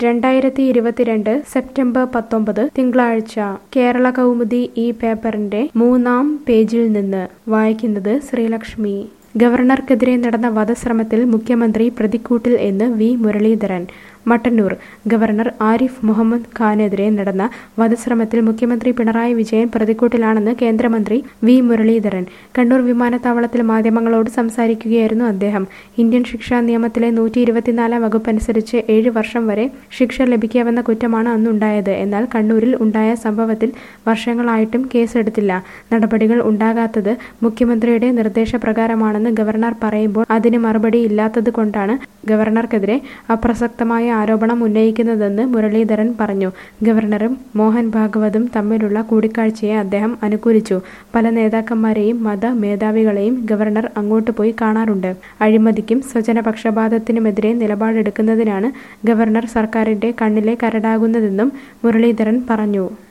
രണ്ടായിരത്തി ഇരുപത്തിരണ്ട് സെപ്റ്റംബർ പത്തൊമ്പത് തിങ്കളാഴ്ച കേരള കൗമുദി ഈ പേപ്പറിന്റെ മൂന്നാം പേജിൽ നിന്ന് വായിക്കുന്നത് ശ്രീലക്ഷ്മി ഗവർണർക്കെതിരെ നടന്ന വധശ്രമത്തിൽ മുഖ്യമന്ത്രി പ്രതിക്കൂട്ടിൽ എന്ന് വി മുരളീധരൻ മട്ടന്നൂർ ഗവർണർ ആരിഫ് മുഹമ്മദ് ഖാനെതിരെ നടന്ന വധശ്രമത്തിൽ മുഖ്യമന്ത്രി പിണറായി വിജയൻ പ്രതിക്കൂട്ടിലാണെന്ന് കേന്ദ്രമന്ത്രി വി മുരളീധരൻ കണ്ണൂർ വിമാനത്താവളത്തിൽ മാധ്യമങ്ങളോട് സംസാരിക്കുകയായിരുന്നു അദ്ദേഹം ഇന്ത്യൻ ശിക്ഷാ നിയമത്തിലെ നൂറ്റി ഇരുപത്തിനാലാം വകുപ്പ് അനുസരിച്ച് ഏഴ് വർഷം വരെ ശിക്ഷ ലഭിക്കാവുന്ന കുറ്റമാണ് അന്നുണ്ടായത് എന്നാൽ കണ്ണൂരിൽ ഉണ്ടായ സംഭവത്തിൽ വർഷങ്ങളായിട്ടും കേസെടുത്തില്ല നടപടികൾ ഉണ്ടാകാത്തത് മുഖ്യമന്ത്രിയുടെ നിർദ്ദേശപ്രകാരമാണെന്ന് ഗവർണർ പറയുമ്പോൾ അതിന് മറുപടി ഇല്ലാത്തത് കൊണ്ടാണ് ഗവർണർക്കെതിരെ അപ്രസക്തമായ ആരോപണം ഉന്നയിക്കുന്നതെന്ന് മുരളീധരൻ പറഞ്ഞു ഗവർണറും മോഹൻ ഭാഗവതും തമ്മിലുള്ള കൂടിക്കാഴ്ചയെ അദ്ദേഹം അനുകൂലിച്ചു പല നേതാക്കന്മാരെയും മത മേധാവികളെയും ഗവർണർ അങ്ങോട്ട് പോയി കാണാറുണ്ട് അഴിമതിക്കും സ്വജനപക്ഷപാതത്തിനുമെതിരെ നിലപാടെടുക്കുന്നതിനാണ് ഗവർണർ സർക്കാരിന്റെ കണ്ണിലെ കരടാകുന്നതെന്നും മുരളീധരൻ പറഞ്ഞു